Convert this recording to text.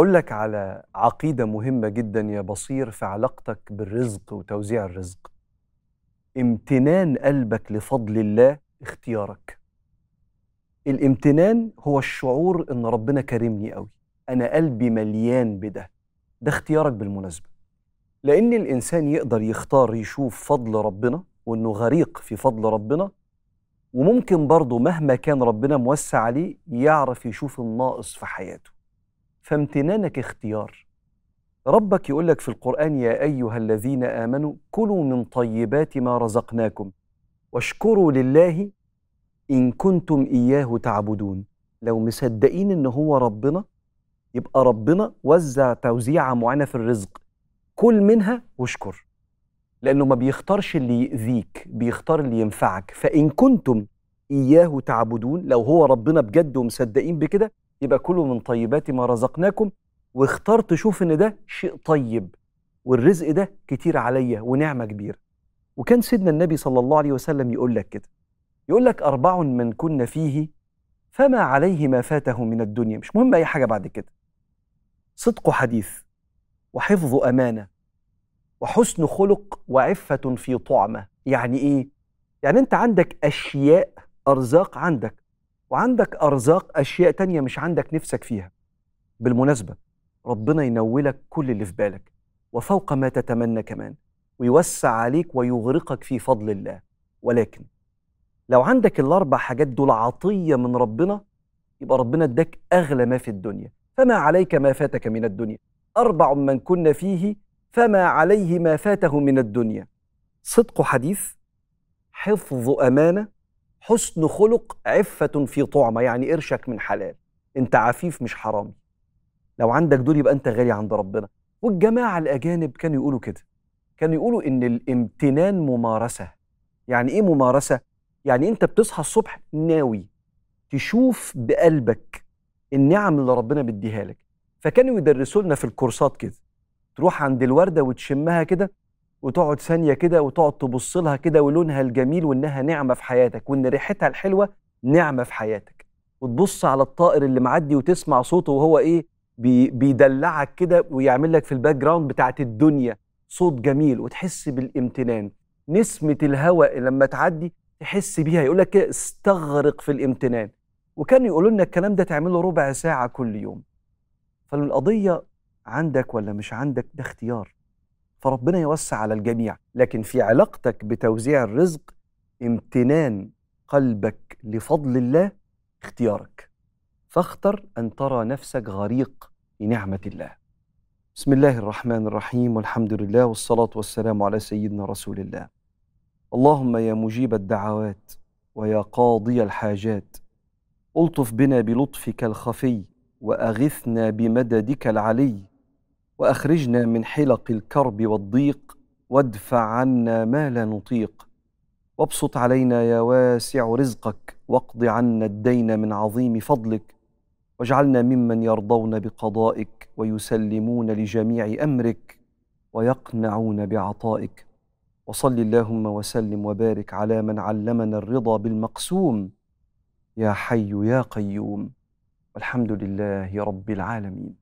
هقول لك على عقيدة مهمة جدا يا بصير في علاقتك بالرزق وتوزيع الرزق امتنان قلبك لفضل الله اختيارك الامتنان هو الشعور ان ربنا كرمني قوي انا قلبي مليان بده ده اختيارك بالمناسبة لان الانسان يقدر يختار يشوف فضل ربنا وانه غريق في فضل ربنا وممكن برضه مهما كان ربنا موسع عليه يعرف يشوف الناقص في حياته فامتنانك اختيار ربك يقول لك في القرآن يا أيها الذين آمنوا كلوا من طيبات ما رزقناكم واشكروا لله إن كنتم إياه تعبدون لو مصدقين إن هو ربنا يبقى ربنا وزع توزيعة معينة في الرزق كل منها واشكر لأنه ما بيختارش اللي يأذيك بيختار اللي ينفعك فإن كنتم إياه تعبدون لو هو ربنا بجد ومصدقين بكده يبقى كلوا من طيبات ما رزقناكم واختار تشوف ان ده شيء طيب والرزق ده كتير عليا ونعمه كبيره وكان سيدنا النبي صلى الله عليه وسلم يقول لك كده يقول لك اربع من كن فيه فما عليه ما فاته من الدنيا مش مهم اي حاجه بعد كده صدق حديث وحفظ امانه وحسن خلق وعفه في طعمه يعني ايه يعني انت عندك اشياء ارزاق عندك وعندك ارزاق اشياء تانية مش عندك نفسك فيها بالمناسبه ربنا ينولك كل اللي في بالك وفوق ما تتمنى كمان ويوسع عليك ويغرقك في فضل الله ولكن لو عندك الاربع حاجات دول عطيه من ربنا يبقى ربنا اداك اغلى ما في الدنيا فما عليك ما فاتك من الدنيا اربع من كن فيه فما عليه ما فاته من الدنيا صدق حديث حفظ امانه حسن خلق عفه في طعمه يعني قرشك من حلال انت عفيف مش حرامي لو عندك دول يبقى انت غالي عند ربنا والجماعه الاجانب كانوا يقولوا كده كانوا يقولوا ان الامتنان ممارسه يعني ايه ممارسه يعني انت بتصحى الصبح ناوي تشوف بقلبك النعم اللي ربنا بيديها لك فكانوا يدرسوا لنا في الكورسات كده تروح عند الورده وتشمها كده وتقعد ثانيه كده وتقعد تبص لها كده ولونها الجميل وانها نعمه في حياتك وان ريحتها الحلوه نعمه في حياتك وتبص على الطائر اللي معدي وتسمع صوته وهو ايه بي بيدلعك كده ويعمل لك في الباك جراوند بتاعت الدنيا صوت جميل وتحس بالامتنان نسمة الهواء لما تعدي تحس بيها يقول لك كده استغرق في الامتنان وكانوا يقولوا لنا الكلام ده تعمله ربع ساعة كل يوم فالقضية عندك ولا مش عندك ده اختيار فربنا يوسع على الجميع لكن في علاقتك بتوزيع الرزق امتنان قلبك لفضل الله اختيارك فاختر ان ترى نفسك غريق في نعمه الله بسم الله الرحمن الرحيم والحمد لله والصلاه والسلام على سيدنا رسول الله اللهم يا مجيب الدعوات ويا قاضي الحاجات الطف بنا بلطفك الخفي واغثنا بمددك العلي واخرجنا من حلق الكرب والضيق وادفع عنا ما لا نطيق وابسط علينا يا واسع رزقك واقض عنا الدين من عظيم فضلك واجعلنا ممن يرضون بقضائك ويسلمون لجميع امرك ويقنعون بعطائك وصل اللهم وسلم وبارك على من علمنا الرضا بالمقسوم يا حي يا قيوم والحمد لله رب العالمين